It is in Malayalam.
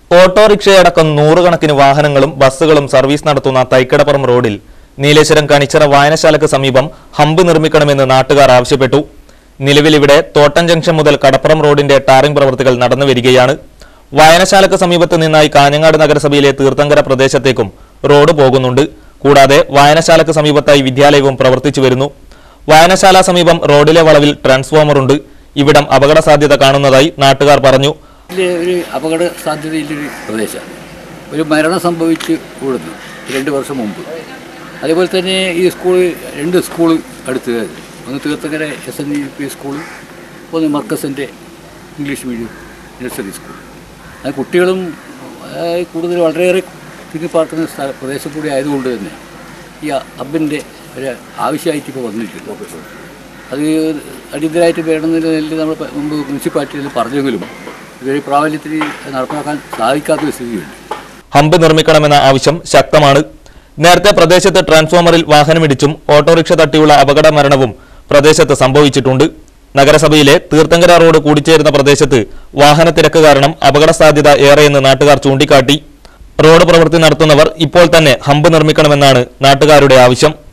ഓട്ടോറിക്ഷയടക്കം നൂറുകണക്കിന് വാഹനങ്ങളും ബസ്സുകളും സർവീസ് നടത്തുന്ന തൈക്കടപ്പുറം റോഡിൽ നീലേശ്വരം കണിച്ചിറ വായനശാലക്ക് സമീപം ഹമ്പ് നിർമ്മിക്കണമെന്ന് നാട്ടുകാർ ആവശ്യപ്പെട്ടു നിലവിൽ ഇവിടെ തോട്ടം ജംഗ്ഷൻ മുതൽ കടപ്പുറം റോഡിന്റെ ടാറിംഗ് പ്രവൃത്തികൾ നടന്നു വരികയാണ് വായനശാലക്ക് സമീപത്ത് നിന്നായി കാഞ്ഞങ്ങാട് നഗരസഭയിലെ തീർത്ഥങ്കര പ്രദേശത്തേക്കും റോഡ് പോകുന്നുണ്ട് കൂടാതെ വായനശാലക്ക് സമീപത്തായി വിദ്യാലയവും പ്രവർത്തിച്ചു വരുന്നു വായനശാല സമീപം റോഡിലെ വളവിൽ ട്രാൻസ്ഫോമറുണ്ട് ഇവിടം അപകട സാധ്യത കാണുന്നതായി നാട്ടുകാർ പറഞ്ഞു ഇതിലെ ഒരു അപകട സാധ്യതയുള്ളൊരു പ്രദേശമാണ് ഒരു മരണം സംഭവിച്ച് കൂടുന്നു രണ്ട് വർഷം മുമ്പ് അതേപോലെ തന്നെ ഈ സ്കൂൾ രണ്ട് സ്കൂൾ അടുത്ത് ഒന്ന് Theerthankara S N U P school ഒന്ന് മർക്കസിൻ്റെ ഇംഗ്ലീഷ് മീഡിയം നഴ്സറി സ്കൂൾ അത് കുട്ടികളും ആ, കൂടുതൽ വളരെയേറെ തിങ്ങിപ്പാർക്കുന്ന സ്ഥല പ്രദേശം കൂടി ആയതുകൊണ്ട് തന്നെ ഈ ഹബിൻ്റെ ഒരു ആവശ്യമായിട്ട് ഇപ്പോൾ വന്നിട്ടുണ്ട് അത് അടിയന്തരമായിട്ട് വേണമെന്നതിൽ നിലയിൽ നമ്മൾ പ- മുമ്പ് മുനിസിപ്പാലിറ്റിയിൽ പറഞ്ഞെങ്കിലും ഇതൊരു പ്രാബല്യത്തിൽ നടപ്പാക്കാൻ സാധിക്കാത്തൊരു സ്ഥിതിയുണ്ട് ഹമ്പ് നിർമ്മിക്കണമെന്ന ആവശ്യം ശക്തമാണ് നേരത്തെ പ്രദേശത്ത് ട്രാൻസ്ഫോമറിൽ വാഹനമിടിച്ചും ഓട്ടോറിക്ഷ തട്ടിയുള്ള അപകട മരണവും പ്രദേശത്ത് സംഭവിച്ചിട്ടുണ്ട് നഗരസഭയിലെ തീർത്ഥങ്കര റോഡ് കൂടിച്ചേരുന്ന പ്രദേശത്ത് വാഹന തിരക്ക് കാരണം അപകട സാധ്യത ഏറെയെന്ന് നാട്ടുകാർ ചൂണ്ടിക്കാട്ടി റോഡ് പ്രവൃത്തി നടത്തുന്നവർ ഇപ്പോൾ തന്നെ ഹമ്പ് നിർമ്മിക്കണമെന്നാണ് നാട്ടുകാരുടെ ആവശ്യം